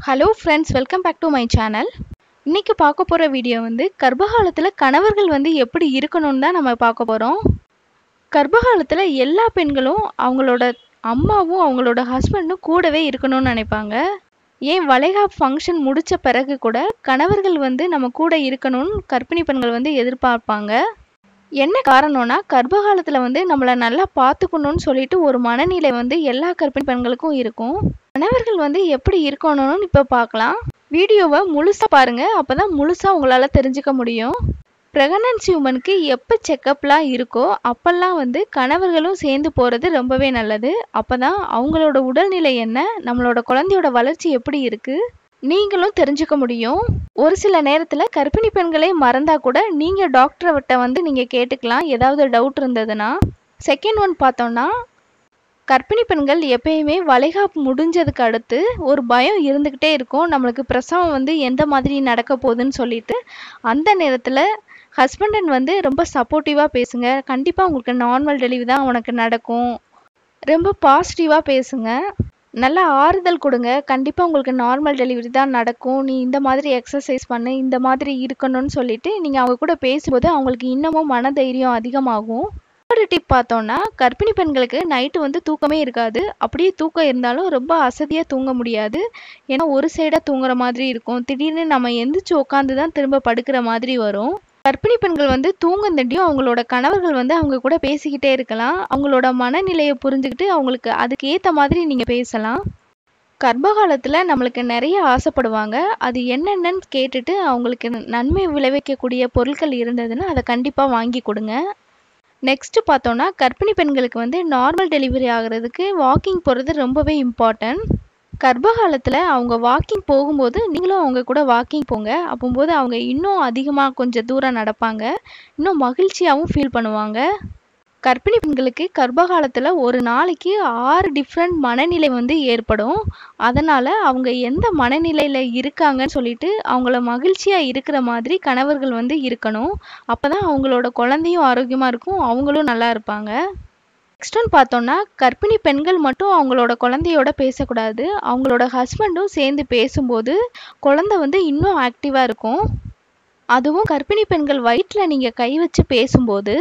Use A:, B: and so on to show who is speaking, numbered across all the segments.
A: hello friends welcome back to my channel இன்னைக்கு பார்க்க போகிற வீடியோ வந்து கர்ப்பகாலத்தில் கணவர்கள் வந்து எப்படி இருக்கணும்னு தான் நம்ம பார்க்க போகிறோம் கர்ப்பகாலத்தில் எல்லா பெண்களும் அவங்களோட அம்மாவும் அவங்களோட ஹஸ்பண்டும் கூடவே இருக்கணும்னு நினைப்பாங்க ஏன் வளைகாப்பு ஃபங்க்ஷன் முடித்த பிறகு கூட கணவர்கள் வந்து நம்ம கூட இருக்கணும்னு கர்ப்பிணி பெண்கள் வந்து எதிர்பார்ப்பாங்க என்ன காரணம்னா கர்ப்பகாலத்தில் வந்து நம்மளை நல்லா பார்த்துக்கணும்னு சொல்லிட்டு ஒரு மனநிலை வந்து எல்லா கர்ப்பிணி பெண்களுக்கும் இருக்கும் கணவர்கள் வந்து எப்படி இருக்கணும்னு இப்போ பார்க்கலாம் வீடியோவை முழுசாக பாருங்கள் அப்போ தான் முழுசாக உங்களால் தெரிஞ்சுக்க முடியும் ப்ரெக்னன்சி உமனுக்கு எப்போ செக்கப்லாம் இருக்கோ அப்போல்லாம் வந்து கணவர்களும் சேர்ந்து போகிறது ரொம்பவே நல்லது அப்போ தான் அவங்களோட உடல்நிலை என்ன நம்மளோட குழந்தையோட வளர்ச்சி எப்படி இருக்குது நீங்களும் தெரிஞ்சுக்க முடியும் ஒரு சில நேரத்தில் கர்ப்பிணி பெண்களே மறந்தா கூட நீங்கள் டாக்டர்கிட்ட வந்து நீங்கள் கேட்டுக்கலாம் ஏதாவது டவுட் இருந்ததுன்னா செகண்ட் ஒன் பார்த்தோம்னா கர்ப்பிணி பெண்கள் எப்பயுமே வளைகாப்பு முடிஞ்சதுக்கு அடுத்து ஒரு பயம் இருந்துக்கிட்டே இருக்கும் நம்மளுக்கு பிரசவம் வந்து எந்த மாதிரி நடக்க போகுதுன்னு சொல்லிட்டு அந்த நேரத்தில் ஹஸ்பண்ட் வந்து ரொம்ப சப்போர்ட்டிவாக பேசுங்க கண்டிப்பாக உங்களுக்கு நார்மல் டெலிவரி தான் உனக்கு நடக்கும் ரொம்ப பாசிட்டிவாக பேசுங்க நல்லா ஆறுதல் கொடுங்க கண்டிப்பாக உங்களுக்கு நார்மல் டெலிவரி தான் நடக்கும் நீ இந்த மாதிரி எக்ஸசைஸ் பண்ணு இந்த மாதிரி இருக்கணும்னு சொல்லிட்டு நீங்கள் அவங்க கூட பேசும்போது அவங்களுக்கு இன்னமும் மனதைரியம் அதிகமாகும் ஒரு டிப் பார்த்தோன்னா கர்ப்பிணி பெண்களுக்கு நைட்டு வந்து தூக்கமே இருக்காது அப்படியே தூக்கம் இருந்தாலும் ரொம்ப அசதியாக தூங்க முடியாது ஏன்னா ஒரு சைடாக தூங்குற மாதிரி இருக்கும் திடீர்னு நம்ம எந்திரிச்சு உட்காந்து தான் திரும்ப படுக்கிற மாதிரி வரும் கர்ப்பிணி பெண்கள் வந்து தூங்குந்தண்டியும் அவங்களோட கணவர்கள் வந்து அவங்க கூட பேசிக்கிட்டே இருக்கலாம் அவங்களோட மனநிலையை புரிஞ்சுக்கிட்டு அவங்களுக்கு அதுக்கு ஏற்ற மாதிரி நீங்கள் பேசலாம் கர்ப்பகாலத்தில் நம்மளுக்கு நிறைய ஆசைப்படுவாங்க அது என்னென்னு கேட்டுட்டு அவங்களுக்கு நன்மை விளைவிக்கக்கூடிய பொருட்கள் இருந்ததுன்னா அதை கண்டிப்பாக வாங்கி கொடுங்க நெக்ஸ்ட் பார்த்தோன்னா கர்ப்பிணி பெண்களுக்கு வந்து நார்மல் டெலிவரி ஆகிறதுக்கு வாக்கிங் போகிறது ரொம்பவே இம்பார்ட்டன்ட் கர்ப்பகாலத்தில் அவங்க வாக்கிங் போகும்போது நீங்களும் அவங்க கூட வாக்கிங் போங்க அப்போம்போது அவங்க இன்னும் அதிகமாக கொஞ்சம் தூரம் நடப்பாங்க இன்னும் மகிழ்ச்சியாகவும் ஃபீல் பண்ணுவாங்க கர்ப்பிணி பெண்களுக்கு கர்ப்பகாலத்தில் ஒரு நாளைக்கு ஆறு டிஃப்ரெண்ட் மனநிலை வந்து ஏற்படும் அதனால் அவங்க எந்த மனநிலையில் இருக்காங்கன்னு சொல்லிட்டு அவங்கள மகிழ்ச்சியாக இருக்கிற மாதிரி கணவர்கள் வந்து இருக்கணும் அப்போ தான் அவங்களோட குழந்தையும் ஆரோக்கியமாக இருக்கும் அவங்களும் நல்லா இருப்பாங்க நெக்ஸ்ட் ஒன் பார்த்தோன்னா கர்ப்பிணி பெண்கள் மட்டும் அவங்களோட குழந்தையோட பேசக்கூடாது அவங்களோட ஹஸ்பண்டும் சேர்ந்து பேசும்போது குழந்தை வந்து இன்னும் ஆக்டிவாக இருக்கும் அதுவும் கர்ப்பிணி பெண்கள் வயிற்றில் நீங்கள் கை வச்சு பேசும்போது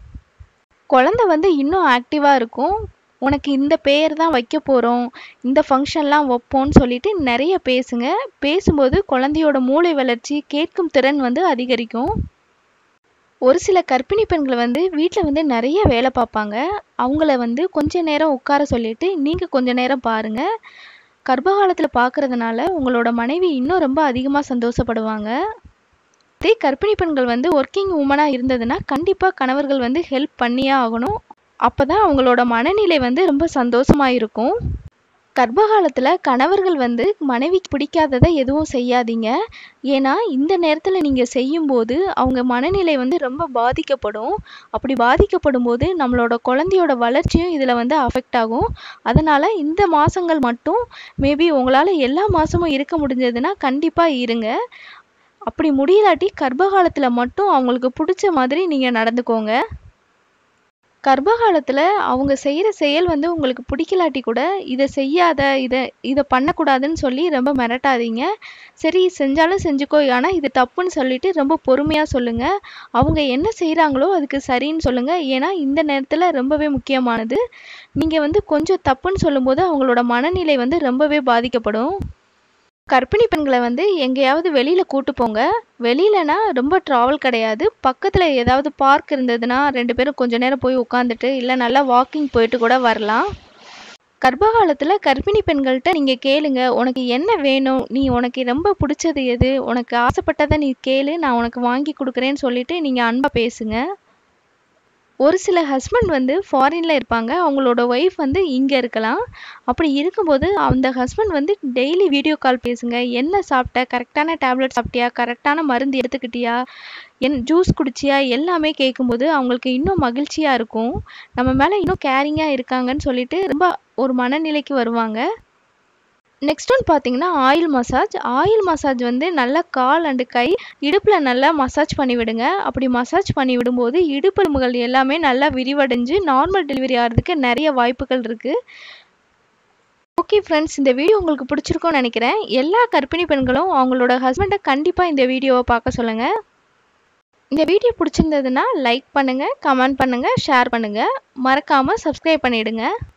A: குழந்தை வந்து இன்னும் ஆக்டிவாக இருக்கும் உனக்கு இந்த பேர் தான் வைக்க போகிறோம் இந்த ஃபங்க்ஷன்லாம் வைப்போம்னு சொல்லிட்டு நிறைய பேசுங்க பேசும்போது குழந்தையோட மூளை வளர்ச்சி கேட்கும் திறன் வந்து அதிகரிக்கும் ஒரு சில கர்ப்பிணி பெண்கள் வந்து வீட்டில் வந்து நிறைய வேலை பார்ப்பாங்க அவங்கள வந்து கொஞ்ச நேரம் உட்கார சொல்லிட்டு நீங்கள் கொஞ்ச நேரம் பாருங்கள் கர்ப்பகாலத்தில் பார்க்குறதுனால உங்களோட மனைவி இன்னும் ரொம்ப அதிகமாக சந்தோஷப்படுவாங்க அதே கர்ப்பிணி பெண்கள் வந்து ஒர்க்கிங் உமனாக இருந்ததுன்னா கண்டிப்பாக கணவர்கள் வந்து ஹெல்ப் பண்ணியே ஆகணும் அப்போ தான் அவங்களோட மனநிலை வந்து ரொம்ப சந்தோஷமாக இருக்கும் கர்ப்பகாலத்தில் கணவர்கள் வந்து மனைவிக்கு பிடிக்காததை எதுவும் செய்யாதீங்க ஏன்னா இந்த நேரத்தில் நீங்கள் செய்யும்போது அவங்க மனநிலை வந்து ரொம்ப பாதிக்கப்படும் அப்படி பாதிக்கப்படும் போது நம்மளோட குழந்தையோட வளர்ச்சியும் இதில் வந்து அஃபெக்ட் ஆகும் அதனால் இந்த மாதங்கள் மட்டும் மேபி உங்களால் எல்லா மாதமும் இருக்க முடிஞ்சதுன்னா கண்டிப்பாக இருங்க அப்படி முடியலாட்டி கர்ப்பகாலத்தில் மட்டும் அவங்களுக்கு பிடிச்ச மாதிரி நீங்கள் நடந்துக்கோங்க கர்ப்பகாலத்தில் அவங்க செய்கிற செயல் வந்து உங்களுக்கு பிடிக்கலாட்டி கூட இதை செய்யாத இதை இதை பண்ணக்கூடாதுன்னு சொல்லி ரொம்ப மிரட்டாதீங்க சரி செஞ்சாலும் செஞ்சுக்கோ ஆனால் இது தப்புன்னு சொல்லிட்டு ரொம்ப பொறுமையாக சொல்லுங்கள் அவங்க என்ன செய்கிறாங்களோ அதுக்கு சரின்னு சொல்லுங்கள் ஏன்னா இந்த நேரத்தில் ரொம்பவே முக்கியமானது நீங்கள் வந்து கொஞ்சம் தப்புன்னு சொல்லும்போது அவங்களோட மனநிலை வந்து ரொம்பவே பாதிக்கப்படும் கர்ப்பிணி பெண்களை வந்து எங்கேயாவது வெளியில் கூட்டு போங்க வெளியிலனா ரொம்ப ட்ராவல் கிடையாது பக்கத்தில் ஏதாவது பார்க் இருந்ததுன்னா ரெண்டு பேரும் கொஞ்ச நேரம் போய் உட்காந்துட்டு இல்லை நல்லா வாக்கிங் போயிட்டு கூட வரலாம் கர்ப்பகாலத்தில் கர்ப்பிணி பெண்கள்கிட்ட நீங்கள் கேளுங்க உனக்கு என்ன வேணும் நீ உனக்கு ரொம்ப பிடிச்சது எது உனக்கு ஆசைப்பட்டதை நீ கேளு நான் உனக்கு வாங்கி கொடுக்குறேன்னு சொல்லிட்டு நீங்கள் அன்பாக பேசுங்க ஒரு சில ஹஸ்பண்ட் வந்து ஃபாரினில் இருப்பாங்க அவங்களோட ஒய்ஃப் வந்து இங்கே இருக்கலாம் அப்படி இருக்கும்போது அந்த ஹஸ்பண்ட் வந்து டெய்லி வீடியோ கால் பேசுங்க என்ன சாப்பிட்ட கரெக்டான டேப்லெட் சாப்பிட்டியா கரெக்டான மருந்து எடுத்துக்கிட்டியா என் ஜூஸ் குடிச்சியா எல்லாமே கேட்கும்போது அவங்களுக்கு இன்னும் மகிழ்ச்சியாக இருக்கும் நம்ம மேலே இன்னும் கேரிங்காக இருக்காங்கன்னு சொல்லிட்டு ரொம்ப ஒரு மனநிலைக்கு வருவாங்க நெக்ஸ்ட் ஒன் பார்த்தீங்கன்னா ஆயில் மசாஜ் ஆயில் மசாஜ் வந்து நல்லா கால் அண்டு கை இடுப்பில் நல்லா மசாஜ் பண்ணி விடுங்க அப்படி மசாஜ் பண்ணி விடும்போது இடுப்பு எலும்புகள் எல்லாமே நல்லா விரிவடைஞ்சு நார்மல் டெலிவரி ஆகிறதுக்கு நிறைய வாய்ப்புகள் இருக்குது ஓகே ஃப்ரெண்ட்ஸ் இந்த வீடியோ உங்களுக்கு பிடிச்சிருக்கும்னு நினைக்கிறேன் எல்லா கர்ப்பிணி பெண்களும் அவங்களோட ஹஸ்பண்டை கண்டிப்பாக இந்த வீடியோவை பார்க்க சொல்லுங்கள் இந்த வீடியோ பிடிச்சிருந்ததுன்னா லைக் பண்ணுங்கள் கமெண்ட் பண்ணுங்கள் ஷேர் பண்ணுங்கள் மறக்காமல் சப்ஸ்கிரைப் பண்ணிவிடுங்க